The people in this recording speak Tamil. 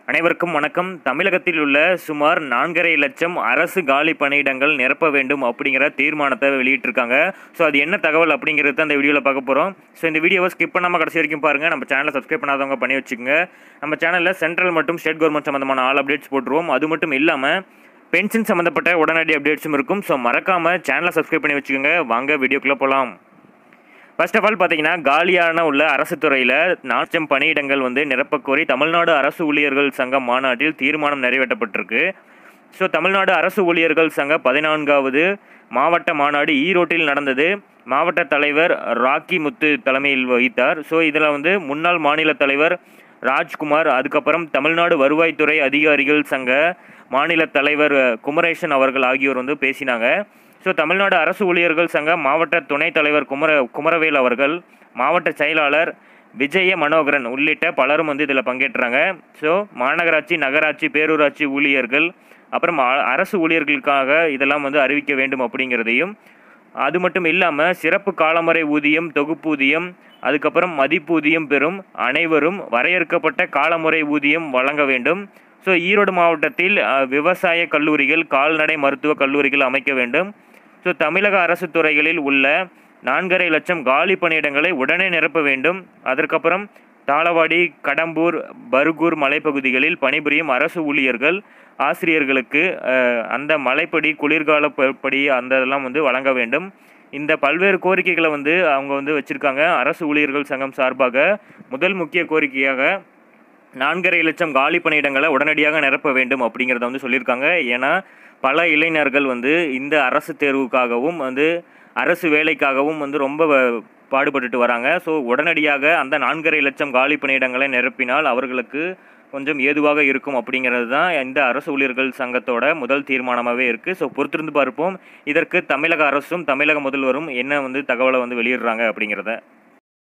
அனைவருக்கும் வணக்கம் தமிழகத்தில் உள்ள சுமார் நான்கரை லட்சம் அரசு காலி பணியிடங்கள் நிரப்ப வேண்டும் அப்படிங்கிற தீர்மானத்தை வெளியிட்டிருக்காங்க ஸோ அது என்ன தகவல் அப்படிங்கிறது தான் இந்த வீடியோவில் பார்க்க போகிறோம் ஸோ இந்த வீடியோவை ஸ்கிப் பண்ணாமல் கடைசி வரைக்கும் பாருங்கள் நம்ம சேனலை சப்ஸ்கிரைப் பண்ணாதவங்க பண்ணி வச்சுக்கோங்க நம்ம சேனலில் சென்ட்ரல் மற்றும் ஸ்டேட் கவர்மெண்ட் சம்மந்தமான ஆல் அப்டேட்ஸ் போட்டுருவோம் அது மட்டும் இல்லாமல் பென்ஷன் சம்மந்தப்பட்ட உடனடி அப்டேட்ஸும் இருக்கும் ஸோ மறக்காமல் சேனலை சப்ஸ்கிரைப் பண்ணி வச்சுக்கோங்க வாங்க வீடியோக்குள்ளே போகலாம் ஃபர்ஸ்ட் ஆஃப் ஆல் பார்த்தீங்கன்னா காலியான உள்ள அரசு துறையில் நாச்சம் பணியிடங்கள் வந்து நிரப்பக் கோரி தமிழ்நாடு அரசு ஊழியர்கள் சங்க மாநாட்டில் தீர்மானம் நிறைவேற்றப்பட்டிருக்கு ஸோ தமிழ்நாடு அரசு ஊழியர்கள் சங்க பதினான்காவது மாவட்ட மாநாடு ஈரோட்டில் நடந்தது மாவட்ட தலைவர் ராக்கி முத்து தலைமையில் வகித்தார் ஸோ இதில் வந்து முன்னாள் மாநில தலைவர் ராஜ்குமார் அதுக்கப்புறம் தமிழ்நாடு வருவாய்த்துறை அதிகாரிகள் சங்க மாநில தலைவர் குமரேசன் அவர்கள் ஆகியோர் வந்து பேசினாங்க ஸோ தமிழ்நாடு அரசு ஊழியர்கள் சங்க மாவட்ட துணைத் தலைவர் குமர குமரவேல் அவர்கள் மாவட்ட செயலாளர் விஜய மனோகரன் உள்ளிட்ட பலரும் வந்து இதில் பங்கேற்றாங்க ஸோ மாநகராட்சி நகராட்சி பேரூராட்சி ஊழியர்கள் அப்புறம் அ- அரசு ஊழியர்களுக்காக இதெல்லாம் வந்து அறிவிக்க வேண்டும் அப்படிங்கிறதையும் அது மட்டும் இல்லாமல் சிறப்பு காலமுறை ஊதியம் தொகுப்பூதியம் அதுக்கப்புறம் மதிப்பூதியம் பெறும் அனைவரும் வரையறுக்கப்பட்ட காலமுறை ஊதியம் வழங்க வேண்டும் ஸோ ஈரோடு மாவட்டத்தில் அ, விவசாய கல்லூரிகள் கால்நடை மருத்துவ கல்லூரிகள் அமைக்க வேண்டும் ஸோ தமிழக அரசு துறைகளில் உள்ள நான்கரை லட்சம் காலி பணியிடங்களை உடனே நிரப்ப வேண்டும் அதற்கப்புறம் தாளவாடி கடம்பூர் பர்கூர் மலைப்பகுதிகளில் பணிபுரியும் அரசு ஊழியர்கள் ஆசிரியர்களுக்கு அஹ், அந்த மலைப்படி குளிர்கால ப- படி அந்த இதெல்லாம் வந்து வழங்க வேண்டும் இந்த பல்வேறு கோரிக்கைகளை வந்து அவங்க வந்து வச்சிருக்காங்க அரசு ஊழியர்கள் சங்கம் சார்பாக முதல் முக்கிய கோரிக்கையாக நான்கரை லட்சம் காலி பணியிடங்களை உடனடியாக நிரப்ப வேண்டும் அப்படிங்கிறத வந்து சொல்லியிருக்காங்க ஏன்னா பல இளைஞர்கள் வந்து இந்த அரசு தேர்வுக்காகவும் வந்து அரசு வேலைக்காகவும் வந்து ரொம்ப வ- பாடுபட்டுட்டு வராங்க ஸோ உடனடியாக அந்த நான்கரை லட்சம் காலி பணியிடங்களை நிரப்பினால் அவர்களுக்கு கொஞ்சம் ஏதுவாக இருக்கும் அப்படிங்கிறது தான் இந்த அரசு ஊழியர்கள் சங்கத்தோட முதல் தீர்மானமாகவே இருக்குது ஸோ பொறுத்திருந்து பார்ப்போம் இதற்கு தமிழக அரசும் தமிழக முதல்வரும் என்ன வந்து தகவலை வந்து வெளியிடுறாங்க அப்படிங்கிறத